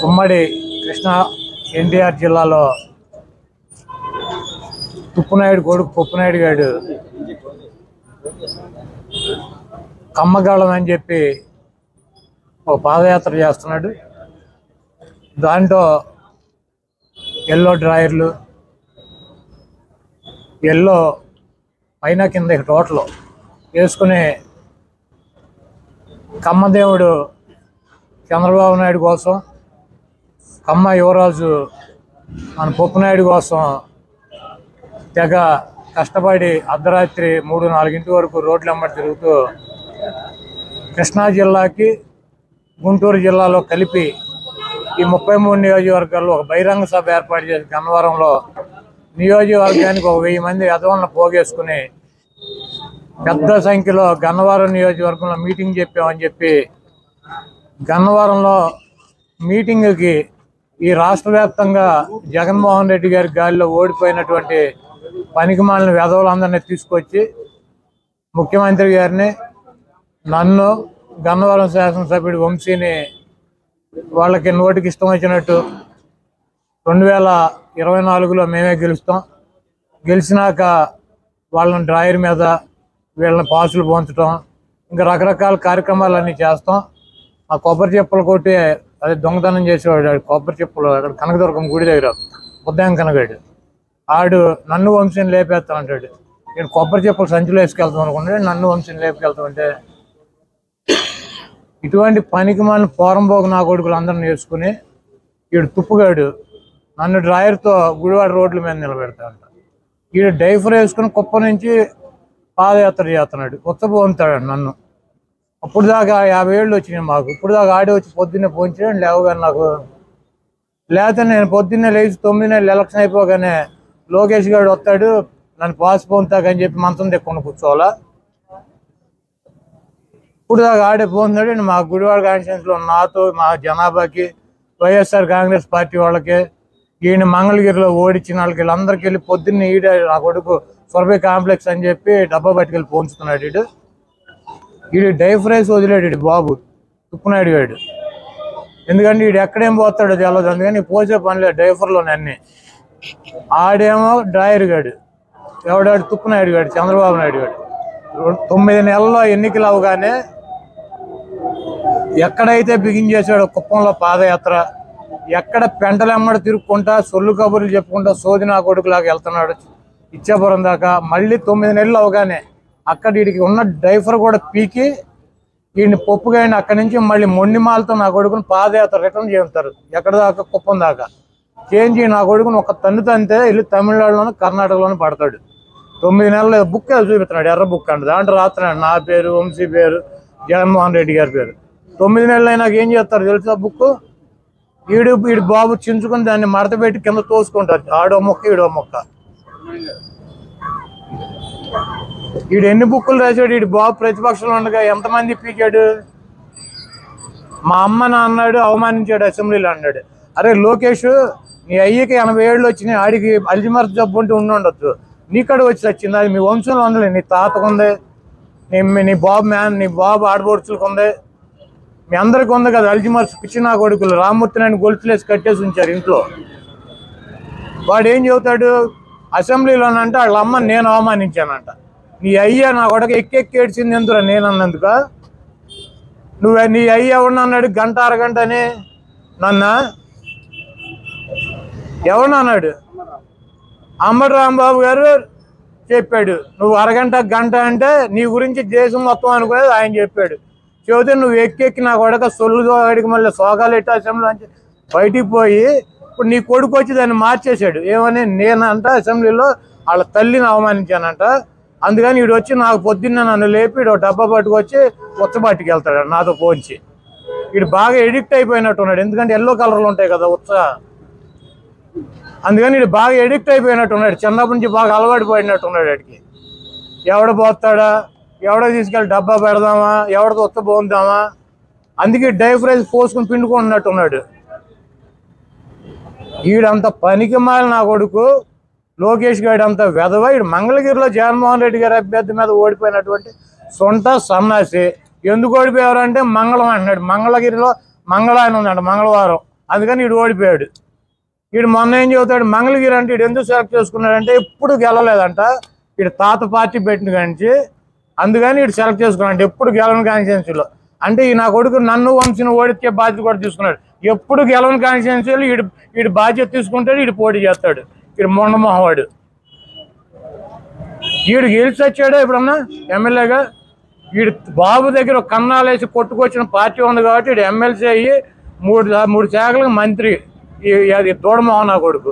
ఉమ్మడి కృష్ణా ఎన్టీఆర్ జిల్లాలో తుప్పునాయుడు కొడుకు పొప్పునాయుడు గారు కమ్మగాళం అని చెప్పి ఒక పాదయాత్ర చేస్తున్నాడు దాంట్లో ఎల్లో డ్రాయర్లు ఎల్లో పైన కింద టోటల్ వేసుకుని కమ్మదేవుడు చంద్రబాబు నాయుడు కోసం కమ్మ యువరాజు మన పొప్పునాయుడు కోసం తెగ కష్టపడి అర్ధరాత్రి మూడు నాలుగింటి వరకు రోడ్లు వెంబడి తిరుగుతూ కృష్ణా జిల్లాకి గుంటూరు జిల్లాలో కలిపి ఈ ముప్పై మూడు నియోజకవర్గాల్లో ఒక బహిరంగ సభ ఏర్పాటు చేసి గన్నవరంలో నియోజకవర్గానికి ఒక వెయ్యి మంది యజమానులు పోగేసుకుని పెద్ద సంఖ్యలో గన్నవరం నియోజకవర్గంలో మీటింగ్ చెప్పామని చెప్పి గన్నవరంలో మీటింగ్కి ఈ రాష్ట్ర వ్యాప్తంగా జగన్మోహన్ రెడ్డి గారి గాలిలో ఓడిపోయినటువంటి పనికిమాలిన వెధవులందరినీ తీసుకొచ్చి ముఖ్యమంత్రి గారిని నన్ను గన్నవరం శాసనసభ్యుడు వంశీని వాళ్ళకి నోటికి ఇష్టం వచ్చినట్టు రెండు వేల ఇరవై నాలుగులో మేమే గెలుస్తాం గెలిచినాక వాళ్ళని డ్రాయర్ మీద వీళ్ళని పాసులు పోంచడం ఇంకా రకరకాల కార్యక్రమాలన్నీ చేస్తాం ఆ కొబ్బరి చెప్పులు కొట్టి అదే దొంగతనం చేసేవాడు ఆడు కొబ్బరి చెప్పులు అక్కడ కనకదుర్గం గుడి దగ్గర ఉదయం కనగాడు ఆడు నన్ను వంశీని లేపేస్తాను అంటాడు నేను కొబ్బరి చెప్పులు సంచిలో వేసుకెళ్తాం అనుకుంటే నన్ను వంశీని లేపుకెళ్తామంటే ఇటువంటి పనికి మన పోరంబోగు నా కొడుకులు అందరిని వేసుకుని వీడు తుప్పుగాడు నన్ను డ్రాయర్తో గుడివాడ రోడ్ల మీద నిలబెడతాడంట వీడు డైఫర్ వేసుకుని కుప్ప నుంచి పాదయాత్ర చేస్తున్నాడు ఉత్తపోతాడు నన్ను అప్పుడు దాకా యాభై ఏళ్ళు వచ్చినాయి మాకు ఇప్పుడు దాకా ఆడి వచ్చి పొద్దున్నే పోంచాడు లేవగానే నాకు లేకపోతే నేను పొద్దున్నే లేచి తొమ్మిది నెలలు ఎలక్షన్ అయిపోగానే లోకేష్ గారు వస్తాడు నన్ను పాస్ పొందుతాకని చెప్పి మంచం దెక్కుని కూర్చోవాలా ఇప్పుడు దాకా ఆడే పోతున్నాడు మా గుడివాడ కాన్స్టిట్యూన్సీలో నాతో మా జనాభాకి వైఎస్ఆర్ కాంగ్రెస్ పార్టీ వాళ్ళకి ఈయన మంగళగిరిలో ఓడించిన వాళ్ళకి వీళ్ళందరికీ వెళ్ళి పొద్దున్న ఈడ నా కొడుకు సొరబై కాంప్లెక్స్ అని చెప్పి డబ్బా పట్టుకెళ్ళి పోంచుతున్నాడు వీడు వీడు డైఫ్రైస్ వదిలేడు వీడు బాబు తుప్పునాయుడు గాడు ఎందుకంటే వీడు ఎక్కడేం పోతాడో తెలియదు అందుకని పోసే పనిలే డైఫర్లోనే అన్ని ఆడేమో డ్రాయర్ గాడు ఎవడాడు తుప్పునాయుడు గాడు చంద్రబాబు నాయుడు గాడు రెండు- తొమ్మిది నెలల్లో ఎన్నికలు అవగానే ఎక్కడైతే బిగించేశాడో కుప్పంలో పాదయాత్ర ఎక్కడ పెంటలెమ్మడి తిరుక్కుంటా సొల్లు కబుర్లు చెప్పుకుంటా సోదినా కొడుకులాగా వెళ్తున్నాడు ఇచ్చాపురం దాకా మళ్ళీ తొమ్మిది నెలలు అవగానే అక్కడ వీడికి ఉన్న డైఫర్ కూడా పీకి వీడిని పప్పుగాయండి అక్కడి నుంచి మళ్ళీ మొండిమాలతో నా కొడుకుని పాదయాత్ర రిటర్న్ చేస్తారు ఎక్కడ దాకా కుప్పం దాకా చేంజ్ నా కొడుకుని ఒక తన్ను తంతే వెళ్ళి తమిళనాడులోను కర్ణాటకలోను పడతాడు తొమ్మిది నెలలు బుక్ ఏదో చూపిస్తున్నాడు ఎర్ర బుక్ అండి దాంట్లో రాస్తున్నాడు నా పేరు వంశీ పేరు జగన్మోహన్ రెడ్డి గారి పేరు తొమ్మిది నెలలు అయినాక ఏం చేస్తారు తెలుసా బుక్ ఈడు ఈడు బాబు చించుకుని దాన్ని మడత పెట్టి కింద తోసుకుంటారు ఆడో మొక్క ఈడో మొక్క ఈడు ఎన్ని బుక్కులు రాశాడు ఈడు బాబు ప్రతిపక్షంలో ఉండగా ఎంతమంది పీకాడు మా అమ్మని అన్నాడు అవమానించాడు అసెంబ్లీలో అన్నాడు అరే లోకేష్ నీ అయ్యకి ఎనభై ఏళ్ళు వచ్చినాయి ఆడికి అల్జిమర్ జబ్బు ఉంటే ఉండి ఉండొచ్చు నీకడ వచ్చి వచ్చింది అది మీ వంశంలో ఉండలే నీ తాతకు ఉంది నీ నీ బాబు మ్యాన్ నీ బాబు ఆడబడుచులకు ఉంది మీ అందరికి ఉంది కదా అల్జిమర్స్ పిచ్చి నా కొడుకులు రామ్మూర్తి నాయుడు గొలుసులేసి కట్టేసి ఉంచారు ఇంట్లో వాడు ఏం చెబుతాడు అసెంబ్లీలోనంటే వాళ్ళ అమ్మ నేను అవమానించానంట నీ అయ్యా నా కొడుకు ఎక్కెక్కి ఏడ్చింది ఎందురా నేను అన్నందుక నువ్వు నీ అయ్య ఎవరిని అన్నాడు గంట అరగంట అని నన్న ఎవరిని అన్నాడు అంబటి రాంబాబు గారు చెప్పాడు నువ్వు అరగంట గంట అంటే నీ గురించి దేశం మొత్తం అనుకునేది ఆయన చెప్పాడు చెబితే నువ్వు ఎక్కెక్కి నా కొడక సొల్లు అడిగి మళ్ళీ సోగాలు ఎట్టు అసెంబ్లీ నుంచి బయటికి పోయి ఇప్పుడు నీ కొడుకు వచ్చి దాన్ని మార్చేశాడు ఏమని నేనంట అసెంబ్లీలో వాళ్ళ తల్లిని అవమానించానంట అందుకని వీడు వచ్చి నాకు పొద్దున్న నన్ను లేపి వీడు ఒక డబ్బా పట్టుకొచ్చి ఉచ్చబట్టికి వెళ్తాడు నాతో పోంచి వీడు బాగా ఎడిక్ట్ అయిపోయినట్టు ఉన్నాడు ఎందుకంటే ఎల్లో కలర్లు ఉంటాయి కదా ఉచ్చ అందుకని వీడు బాగా ఎడిక్ట్ అయిపోయినట్టు ఉన్నాడు చిన్నప్పటి నుంచి బాగా అలవాటు పడినట్టు ఉన్నాడు వాడికి ఎవడ పోతాడా ఎవడ తీసుకెళ్ళి డబ్బా పెడదామా ఎవడతో ఉత్త పోందామా అందుకే డైఫ్రైజ్ పోసుకుని పిండుకుంటున్నట్టు ఉన్నాడు ఈడంత పనికి మాలిన నా కొడుకు లోకేష్ గారి అంత వెధవ ఈడు మంగళగిరిలో జగన్మోహన్ రెడ్డి గారి అభ్యర్థి మీద ఓడిపోయినటువంటి సొంత సన్నాసి ఎందుకు ఓడిపోయారంటే మంగళం అంటున్నాడు మంగళగిరిలో మంగళ ఆయన ఉందంట మంగళవారం అందుకని వీడు ఓడిపోయాడు వీడు మొన్న ఏం చెబుతాడు మంగళగిరి అంటే వీడు ఎందుకు సెలెక్ట్ చేసుకున్నాడంటే ఎప్పుడు గెలవలేదంట వీడు తాత పార్టీ పెట్టిన కానించి అందుకని వీడు సెలెక్ట్ చేసుకున్నాడు ఎప్పుడు గెలవని కాన్స్టిట్యున్సీలో అంటే ఈ నా కొడుకు నన్ను వంశీని ఓడిచ్చే బాధ్యత కూడా తీసుకున్నాడు ఎప్పుడు గెలవని కాన్స్టిట్యున్సీలో వీడు వీడు బాధ్యత తీసుకుంటాడు వీడు పోటీ చేస్తాడు వీడు మొండమొహవాడు వీడు గెలిచి వచ్చాడా ఎప్పుడన్నా ఎమ్మెల్యేగా వీడు బాబు దగ్గర ఒక కన్నాలేసి కొట్టుకొచ్చిన పార్టీ ఉంది కాబట్టి వీడు ఎమ్మెల్సీ అయ్యి మూడు మూడు శాఖలకు మంత్రి ఈ- అది దూడమోహన్ నా కొడుకు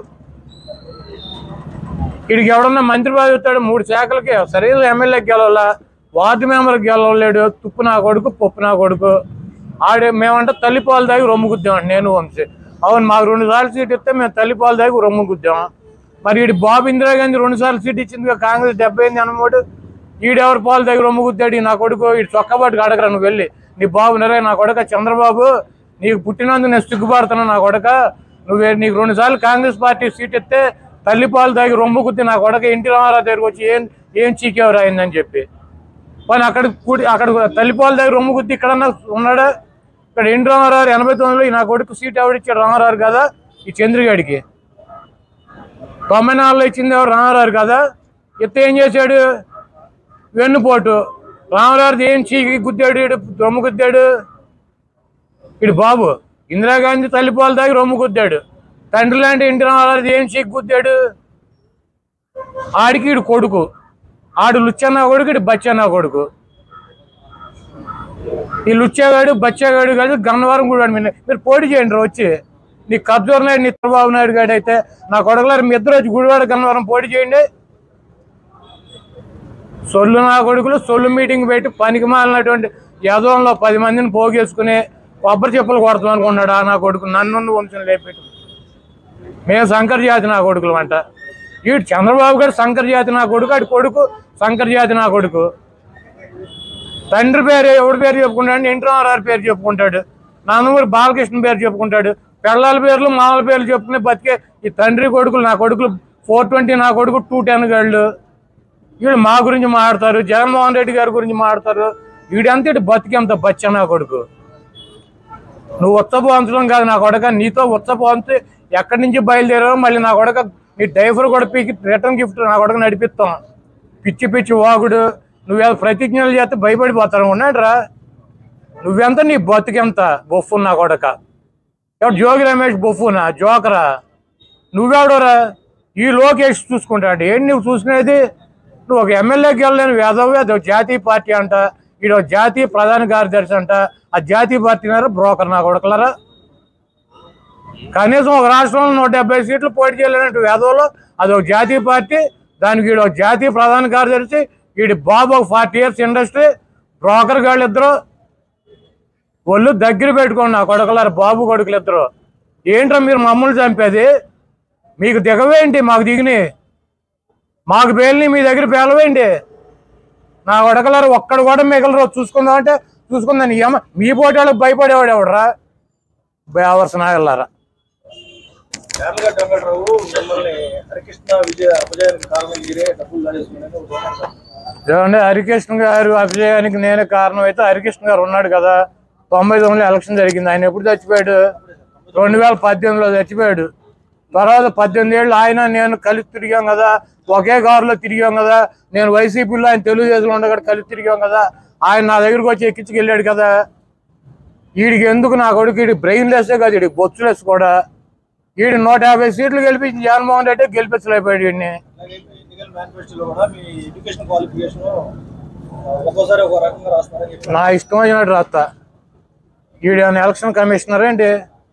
వీడికి ఎవడన్నా మంత్రి పదవి ఇస్తాడు మూడు శాఖలకి సరైన ఎమ్మెల్యేకి గెలవాలా వార్డు మెంబర్కి గెలవలేడు తుప్పు నా కొడుకు పప్పు నా కొడుకు ఆడే మేమంటే తల్లిపాలు దాగి రొమ్ము గుద్దాం నేను వంశీ అవును మాకు రెండు సార్లు సీట్ ఇస్తే మేము తల్లిపాలు దాగి రొమ్ము గుద్దాం మరి వీడి బాబు ఇందిరాగాంధీ రెండు సార్లు సీట్ ఇచ్చింది కాంగ్రెస్ డెబ్బై ఎనిమిది అనమాట ఈడెవరు పాలు దగ్గర రొమ్ము గుద్దాడు ఈ నా కొడుకు ఈ చొక్కబాటుకు అడగరా నువ్వు వెళ్ళి నీ బాబు నరే నా కొడక చంద్రబాబు నీకు పుట్టినందుకు నేను సిగ్గుపడుతున్నా నా కొడక నువ్వే నీకు రెండు సార్లు కాంగ్రెస్ పార్టీ సీట్ ఇస్తే తల్లిపాలు దాగి రొమ్ము గుద్ది నా కొడక ఇంటి రామారావు దగ్గరకు వచ్చి ఏం ఏం చీకేవరు అయిందని చెప్పి కానీ అక్కడ కూడి అక్కడ తల్లిపాల దగ్గర రొమ్ము గుద్ది ఇక్కడ ఉన్నాడా ఇక్కడ ఎన్టీ రామారావు ఎనభై తొమ్మిదిలో ఈ నా కొడుకు సీట్ ఎవడిచ్చాడు రామారావు కదా ఈ చంద్రగాడికి తొంభై నాలుగులో ఇచ్చింది ఎవరు రామారావు కదా ఇత్త ఏం చేశాడు వెన్నుపోటు రామారావు ఏం చీకి గుద్దాడు ఈడు రొమ్ము గుద్దాడు ఇడు బాబు ఇందిరాగాంధీ తల్లిపాల దగ్గర రొమ్ము గుద్దాడు తండ్రి లాంటి ఎన్టీ రామారావు ఏం చీకి గుద్దాడు ఆడికి ఈడు కొడుకు ఆడు లుచ్చన్న కొడుకు ఇటు బచ్చన్న కొడుకు ఈ లుచ్చేగాడు బచ్చేగాడు కాదు గన్నవరం కూడా మీరు మీరు పోటీ చేయండి రా వచ్చి నీ కబ్జోర్ నాయుడు నీ చంద్రబాబు నాయుడు గాడు అయితే నా కొడుకులారు మీ ఇద్దరు వచ్చి గుడివాడ గన్నవరం పోటీ చేయండి సొల్లు నా కొడుకులు సొల్లు మీటింగ్ పెట్టి పనికి మాలినటువంటి యదవంలో పది మందిని పోగేసుకుని కొబ్బరి చెప్పులు కొడతాం అనుకున్నాడు ఆ నా కొడుకు నన్ను వంశం లేపెట్టు మేము శంకర్ జాతి నా కొడుకులు అంట వీడు చంద్రబాబు గారు శంకర్ జాతి నా కొడుకు ఆడి కొడుకు శంకర్ జాతి నా కొడుకు తండ్రి పేరు ఎవరి పేరు చెప్పుకుంటాడు ఎన్టీ రామారావు పేరు చెప్పుకుంటాడు నందమూరి బాలకృష్ణ పేరు చెప్పుకుంటాడు పిల్లల పేర్లు మామల పేర్లు చెప్పుకుని బతికే ఈ తండ్రి కొడుకులు నా కొడుకులు ఫోర్ ట్వంటీ నా కొడుకు టూ టెన్ గాళ్ళు వీళ్ళు మా గురించి మాట్లాడతారు జగన్మోహన్ రెడ్డి గారి గురించి మాట్లాడతారు వీడంతా ఇటు బతికేంత బచ్చ నా కొడుకు నువ్వు ఉత్సపోంచడం కాదు నా కొడక నీతో ఉత్సపోంచి ఎక్కడి నుంచి బయలుదేరావు మళ్ళీ నా కొడక నీ డైఫర్ కూడా పీకి రిటర్న్ గిఫ్ట్ నా కొడక నడిపిస్తాం పిచ్చి పిచ్చి వాగుడు నువ్వేదో ప్రతిజ్ఞలు చేస్తే భయపడిపోతారు ఉన్నాడురా నువ్వెంత నీ బతుకెంత బొఫ్ఫు నా కొడక ఎవడు జోగి రమేష్ బొఫ్ఫునా జోకరా నువ్వెవడోరా ఈ లోకేష్ చూసుకుంటాడు ఏంటి నువ్వు చూసుకునేది నువ్వు ఒక ఎమ్మెల్యేకి వెళ్ళలేని వేదవి అది ఒక జాతీయ పార్టీ అంట ఈడు ఒక జాతీయ ప్రధాన కార్యదర్శి అంట ఆ జాతీయ పార్టీ బ్రోకర్ నా కొడకలరా కనీసం ఒక రాష్ట్రంలో నూట డెబ్బై సీట్లు పోటీ చేయలేనట్టు వేదవలో అది ఒక జాతీయ పార్టీ దానికి వీడు ఒక జాతీయ ప్రధాన కార్యదర్శి వీడి బాబు ఒక ఫార్టీ ఇయర్స్ ఇండస్ట్రీ బ్రోకర్ గాళ్ళు ఇద్దరు ఒళ్ళు దగ్గర పెట్టుకోండి నా కొడుకులారు బాబు కొడుకులు ఇద్దరు ఏంట్రా మీరు మమ్మల్ని చంపేది మీకు దిగవేంటి మాకు దిగిని మాకు పేలిని మీ దగ్గర పేలవేంటి నా కొడకలారు ఒక్కడు కూడా మిగలరు చూసుకుందాం అంటే చూసుకుందాం నీ అమ్మ మీ పోటీ వాళ్ళకి భయపడేవాడు ఎవడరా బేవర్స్ నాగల్లారా యార్లగడ్డ వెంకటరావు మిమ్మల్ని హరికృష్ణ విజయ అపజయానికి కారణం మీరే డబ్బులు లాగేసుకున్నారని ఒక దోషం సార్. ఏమంటే హరికృష్ణ గారు అభిజయానికి నేనే కారణం అయితే హరికృష్ణ గారు ఉన్నాడు కదా తొంభై తొమ్మిదిలో ఎలక్షన్ జరిగింది ఆయన ఎప్పుడు చచ్చిపోయాడు రెండు వేల పద్దెనిమిదిలో చచ్చిపోయాడు తర్వాత పద్దెనిమిది ఏళ్ళు ఆయన నేను కలిసి తిరిగాం కదా ఒకే కారులో తిరిగాం కదా నేను వైసీపీలో ఆయన తెలుగుదేశంలో ఉండగా కలిసి తిరిగాం కదా ఆయన నా దగ్గరికి వచ్చి ఎక్కించుకెళ్ళాడు కదా వీడికి ఎందుకు నా కొడుకు వీడికి బ్రెయిన్ లెస్సే కాదు వీడికి బొచ్చులెస్ కూడా వీడి నూట యాభై సీట్లు గెలిపించి జగన్మోహన్ రెడ్డి గెలిపించలేకపోయాడు వీడిని అలాగే మీ ఎన్నికల మేనిఫెస్టోలో కూడా మీ ఎడ్యుకేషన్ క్వాలిఫికేషన్ ఒక్కోసారి ఒక రకంగా రాస్తారని చెప్పి నా ఇష్టం వచ్చినట్టు రాస్తా ఈడేమైనా ఎలక్షన్ కమిషనర్ ఏంటి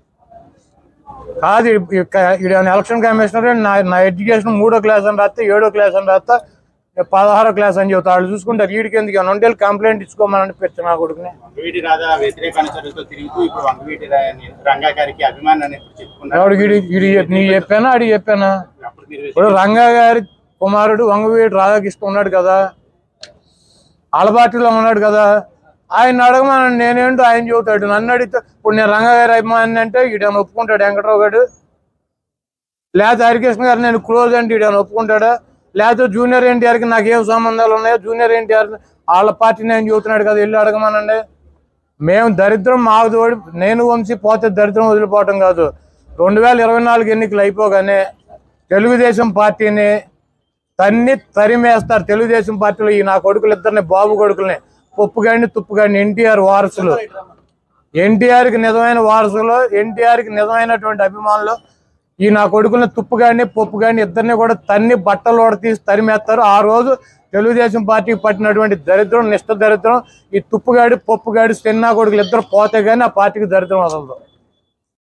కాదు ఈడేమైనా ఎలక్షన్ కమిషనర్ ఏంటి నా నా ఎడ్యుకేషన్ మూడో క్లాస్ అని రాస్తే ఏడో క్లాస్ అని రాస్తా పదహారో క్లాస్ అని చెబుతా వాళ్ళు చూసుకుంటారు వీడికి ఎందుకు ఏమైనా ఉంటే కంప్లైంట్ ఇచ్చుకోమని పెట్టి నా కొడుకుని వంగవీటి రాధా వ్యతిరేక అనుచరులతో తిరుగుతూ ఇప్పుడు వంగవీటి రా- రంగా గారికి అభిమానాన్ని ఇప్పుడు చెప్పుకున్నారు ఎవడు వీడి వీడి చెప్- నీ చెప్పానా ఆడి చెప్పానా అప్పుడు మీరు ఇప్పుడు రంగా గారి కుమారుడు వంగవీటి రాధాకృష్ణ ఉన్నాడు కదా ఆలబాటిలో ఉన్నాడు కదా ఆయన అడగమని నేనేంటో ఆయన చెబుతాడు నన్ను అడిగితే ఇప్పుడు నేను రంగా గారి అభిమాని అంటే ఈడని ఒప్పుకుంటాడు వెంకట్రావు గారు లేకపోతే హరికృష్ణ గారు నేను క్లోజ్ అంటే ఈడని ఒప్పుకుంటాడా లేకపోతే జూనియర్ ఎన్టీఆర్కి నాకు ఏం సంబంధాలు ఉన్నాయో జూనియర్ ఎన్టీఆర్ వాళ్ళ పార్టీ నేను చెబుతున్నాడు కదా వెళ్ళి అడగమనండి మేము దరిద్రం మాకు తోడి నేను వంశీ పోతే దరిద్రం వదిలిపోవటం కాదు రెండు వేల ఇరవై నాలుగు ఎన్నికలు అయిపోగానే తెలుగుదేశం పార్టీని తన్ని తరిమేస్తారు తెలుగుదేశం పార్టీలో ఈ నా కొడుకులు ఇద్దరిని బాబు కొడుకుల్ని పప్పుగాడిని తుప్పుగాడిని ఎన్టీఆర్ వారసులు ఎన్టీఆర్కి నిజమైన వారసులు ఎన్టీఆర్కి నిజమైనటువంటి అభిమానులు ఈ నా కొడుకుల్ని తుప్పుగాడిని పప్పుగాడిని ఇద్దరిని కూడా తన్ని బట్టలు తీసి తరిమేస్తారు ఆ రోజు తెలుగుదేశం పార్టీకి పట్టినటువంటి దరిద్రం నిష్ఠ దరిద్రం ఈ తుప్పుగాడి పప్పుగాడి చిన్న కొడుకులు ఇద్దరు పోతే గానీ ఆ పార్టీకి దరిద్రం వదలదు